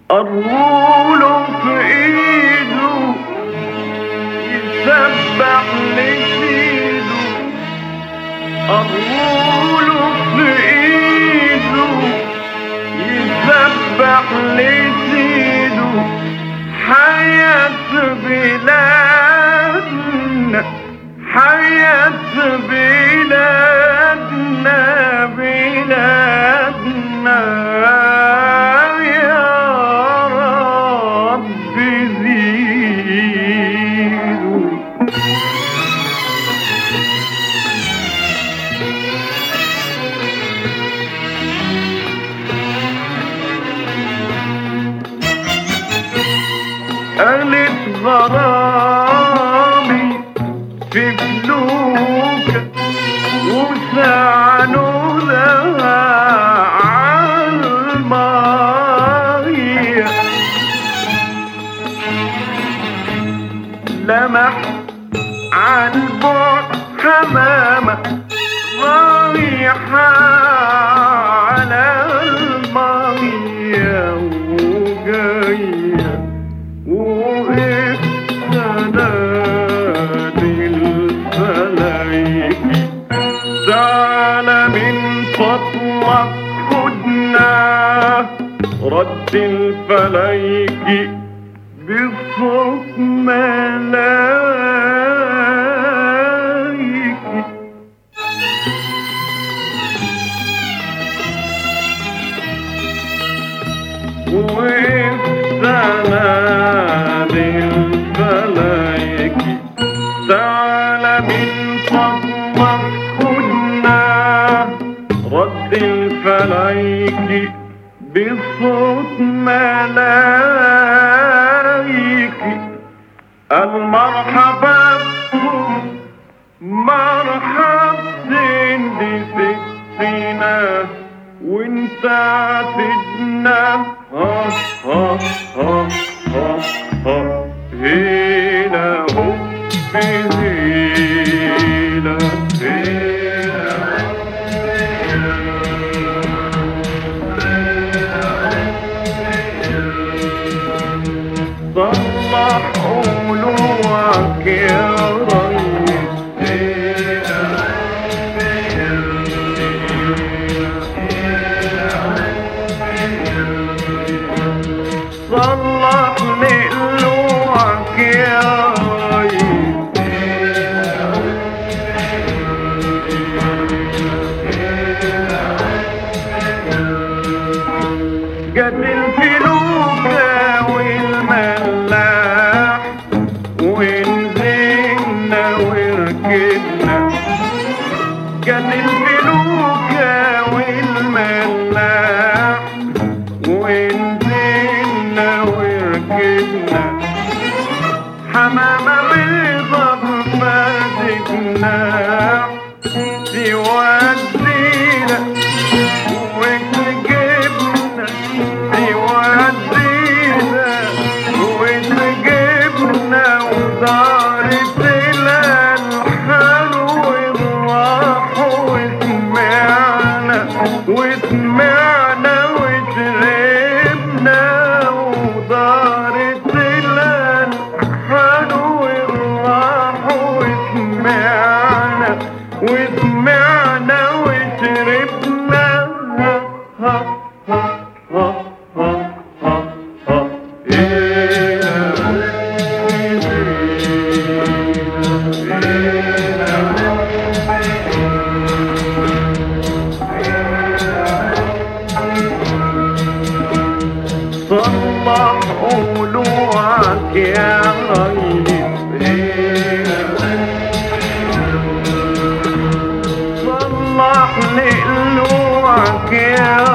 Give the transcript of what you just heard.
الرول في ايده يسبح لسيده الرول في ايده يسبح لسيده حياة بلادنا حياة بلادنا بلادنا يا رب زيدوا قالت غرامي في فلوك وسعنوا لها عالمية لمح عالبعد حمامة رايحة على المية وجاية وقف تنادي الفلايكي تعالى من فضلك خدنا رد الفلايكي بصوت ملايكي والسنادي الفلايكي تعالى من فضلك خدنا رد الفلايكي بصوت ملايكي المرحبا بكم مرحب دي ستنا وانت عاتدنا ها ها ها ها ها هنا هو في هنا هنا صلح قلوبك يا ريس صلح لقلوبك يا ريس جت الفلوكة والملاح ونزلنا وركبنا جت الفلوكة والملاح ونزلنا وركبنا حمامة بيضة بفاتكنا تودينا وتجيبنا تودينا وتجيبنا ودارت الألحان والراح وسمعنا وسمعنا وشربنا ودارت الألحان والراح وسمعنا وسمعنا وشربنا ها ها ها ها ها ها ها صلح قلوعك يا ريس صلح لقلوعك يا